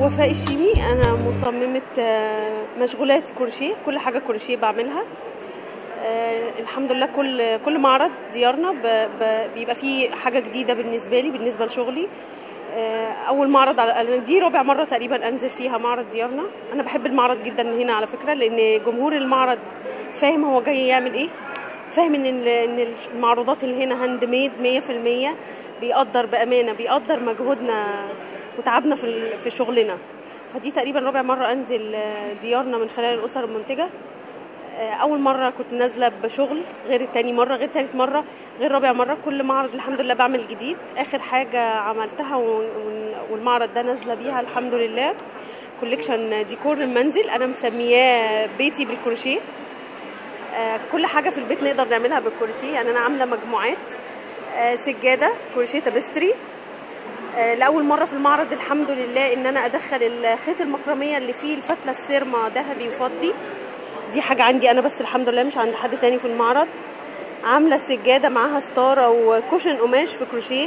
وفاء الشيمي انا مصممه آه، مشغولات كروشيه كل حاجه كروشيه بعملها آه، الحمد لله كل كل معرض ديارنا ب- ب- بيبقى فيه حاجه جديده بالنسبه لي بالنسبه لشغلي آه، اول معرض على أنا دي رابع مره تقريبا انزل فيها معرض ديارنا انا بحب المعرض جدا هنا على فكره لان جمهور المعرض فاهم هو جاي يعمل ايه فاهم ان ال- ان المعروضات اللي هنا هاند ميد 100% بيقدر بامانه بيقدر مجهودنا وتعبنا في ال- في شغلنا فدي تقريبا رابع مره انزل آه، ديارنا من خلال الاسر المنتجه آه، اول مره كنت نازله بشغل غير التاني مره غير تالت مره غير رابع مره كل معرض الحمد لله بعمل جديد اخر حاجه عملتها و- و- والمعرض ده نازله بيها الحمد لله كوليكشن ديكور المنزل انا مسمياه بيتي بالكروشيه آه، كل حاجه في البيت نقدر نعملها بالكروشيه يعني انا عامله مجموعات آه، سجاده كروشيه تابستري آه، لاول مره في المعرض الحمد لله ان انا ادخل الخيط المكرميه اللي فيه الفتله السيرما ذهبي وفضي دي حاجه عندي انا بس الحمد لله مش عند حد تاني في المعرض عامله سجاده معاها ستاره وكوشن قماش في كروشيه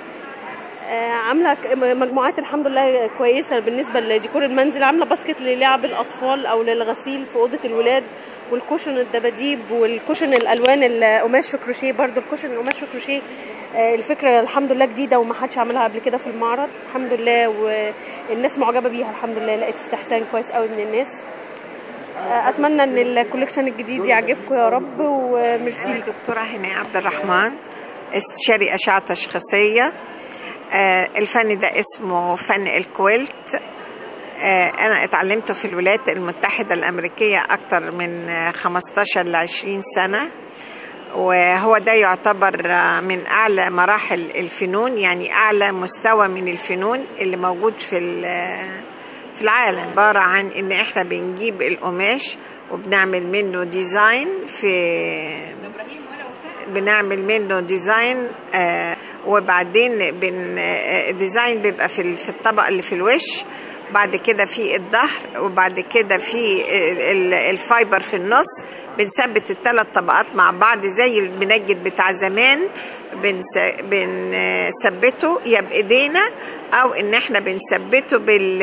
آه، عامله ك- م- مجموعات الحمد لله كويسه بالنسبه لديكور المنزل عامله باسكت للعب الاطفال او للغسيل في اوضه الولاد والكوشن الدباديب والكوشن الالوان القماش في كروشيه برضو الكوشن القماش في كروشيه آه، الفكره الحمد لله جديده وما حدش عملها قبل كده في المعرض الحمد لله والناس معجبه بيها الحمد لله لقيت استحسان كويس قوي من الناس آه، اتمنى ان الكوليكشن الجديد يعجبكم يا رب وميرسي لكم دكتورة هناء عبد الرحمن استشاري أشعة تشخيصية آه، الفن ده اسمه فن الكويلت آه، أنا اتعلمته في الولايات المتحدة الأمريكية أكتر من آه، 15 ل 20 سنة وهو ده يعتبر آه، من أعلى مراحل الفنون يعني أعلى مستوى من الفنون اللي موجود في ال- في العالم عبارة عن إن إحنا بنجيب القماش وبنعمل منه ديزاين في بنعمل منه ديزاين آه وبعدين بن آه ديزاين بيبقى في ال- في الطبق اللي في الوش بعد كده في الظهر وبعد كده في ال- ال- الفايبر في النص بنثبت الثلاث طبقات مع بعض زي المنجد بتاع زمان بنس- بنثبته يا بايدينا او ان احنا بنثبته بال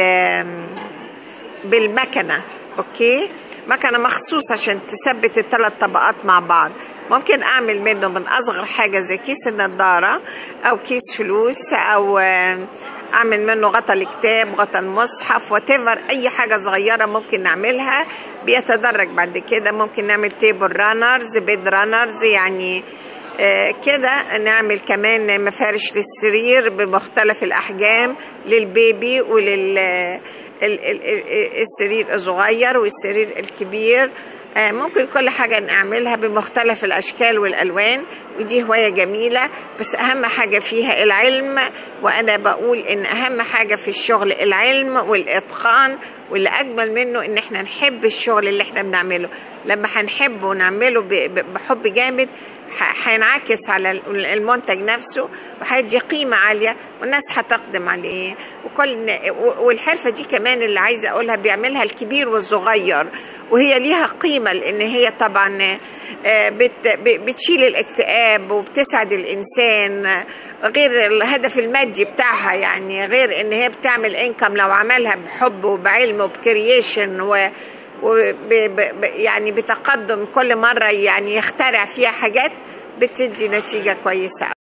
بالمكنه اوكي مكنه مخصوص عشان تثبت الثلاث طبقات مع بعض ممكن اعمل منه من اصغر حاجه زي كيس النضاره او كيس فلوس او آه، اعمل منه غطا الكتاب غطا المصحف وتفر اي حاجه صغيره ممكن نعملها بيتدرج بعد كده ممكن نعمل تيبل رانرز بيد رانرز يعني آه، كده نعمل كمان مفارش للسرير بمختلف الأحجام للبيبي ولل ال- ال- ال- السرير الصغير والسرير الكبير آه، ممكن كل حاجة نعملها بمختلف الأشكال والألوان ودي هواية جميلة بس أهم حاجة فيها العلم وأنا بقول إن أهم حاجة في الشغل العلم والإتقان واللي أجمل منه إن إحنا نحب الشغل اللي إحنا بنعمله لما هنحبه ونعمله ب- ب- بحب جامد ح- هينعكس على ال- المنتج نفسه وهيدي قيمة عالية والناس هتقدم عليه وكل و- والحرفة دي كمان اللي عايزة أقولها بيعملها الكبير والصغير وهي ليها قيمة لأن هي طبعا آه، بت- ب- بتشيل الاكتئاب وبتسعد الإنسان غير الهدف المادي بتاعها يعني غير إن هي بتعمل انكم لو عملها بحب وبعلم وبكرييشن و وب ب- ب- يعني بتقدم كل مرة يعني يخترع فيها حاجات بتدي نتيجة كويسة